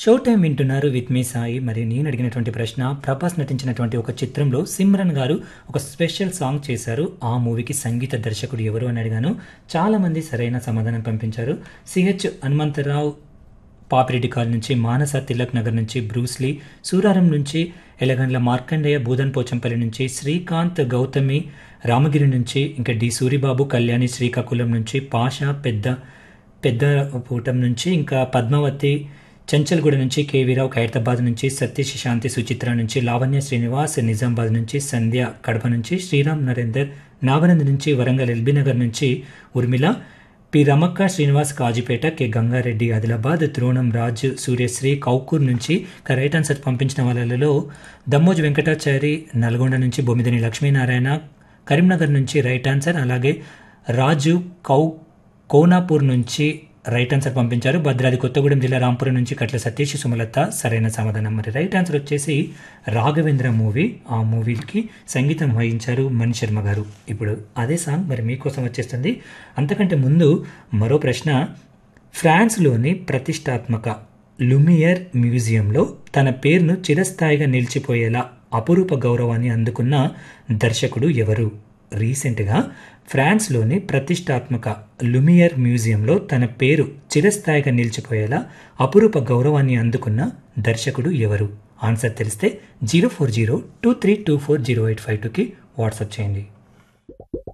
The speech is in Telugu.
షో టైం వింటున్నారు విత్ మీ సాయి మరి నేను అడిగినటువంటి ప్రశ్న ప్రభాస్ నటించినటువంటి ఒక చిత్రంలో సిమ్రన్ గారు ఒక స్పెషల్ సాంగ్ చేశారు ఆ మూవీకి సంగీత దర్శకుడు ఎవరు అని అడిగాను చాలామంది సరైన సమాధానం పంపించారు సిహెచ్ హనుమంతరావు పాపిరెడ్డి కాల్ నుంచి మానస తిలక్ నగర్ నుంచి బ్రూస్లీ సూరారం నుంచి ఎలగండ్ల మార్కండేయ బూదన్ పోచంపల్లి నుంచి శ్రీకాంత్ గౌతమి రామగిరి నుంచి ఇంకా డి సూరిబాబు కళ్యాణి శ్రీకాకుళం నుంచి పాషా పెద్ద పెద్ద పూటం నుంచి ఇంకా పద్మావతి చంచల్గూడ నుంచి కేవీరావు ఖైరతాబాద్ నుంచి సతీష్ శాంతి సుచిత్ర నుంచి లావణ్య శ్రీనివాస్ నిజామాబాద్ నుంచి సంధ్య కడప నుంచి శ్రీరామ్ నరేందర్ నాగనంద్ నుంచి వరంగల్ ఎల్బీ నగర్ నుంచి ఉర్మిళ పి రమక్క శ్రీనివాస్ కాజీపేట కె గంగారెడ్డి ఆదిలాబాద్ త్రోణం రాజు సూర్యశ్రీ కౌకూర్ నుంచి ఇక రైట్ ఆన్సర్ పంపించిన వాళ్ళలో దమ్మోజు వెంకటాచారి నల్గొండ నుంచి బొమ్మిదిని లక్ష్మీనారాయణ కరీంనగర్ నుంచి రైట్ ఆన్సర్ అలాగే రాజు కౌ కోనాపూర్ నుంచి రైట్ ఆన్సర్ పంపించారు భద్రాద్రి కొత్తగూడెం జిల్లా రాంపురం నుంచి కట్ల సతీష్ సుమలత సరైన సమాధానం మరి రైట్ ఆన్సర్ వచ్చేసి రాఘవేంద్ర మూవీ ఆ మూవీకి సంగీతం వహించారు మణి శర్మ గారు ఇప్పుడు అదే సాంగ్ మరి మీకోసం వచ్చేస్తుంది అంతకంటే ముందు మరో ప్రశ్న ఫ్రాన్స్లోని ప్రతిష్టాత్మక లుమియర్ మ్యూజియంలో తన పేరును చిరస్థాయిగా నిలిచిపోయేలా అపురూప గౌరవాన్ని అందుకున్న దర్శకుడు ఎవరు రీసెంట్గా ఫ్రాన్స్లోని ప్రతిష్టాత్మక లుమియర్ మ్యూజియంలో తన పేరు చిరస్థాయిగా నిలిచిపోయేలా అపురూప గౌరవాన్ని అందుకున్న దర్శకుడు ఎవరు ఆన్సర్ తెలిస్తే zero four zero two three two four zero eight five టూకి వాట్సాప్ చేయండి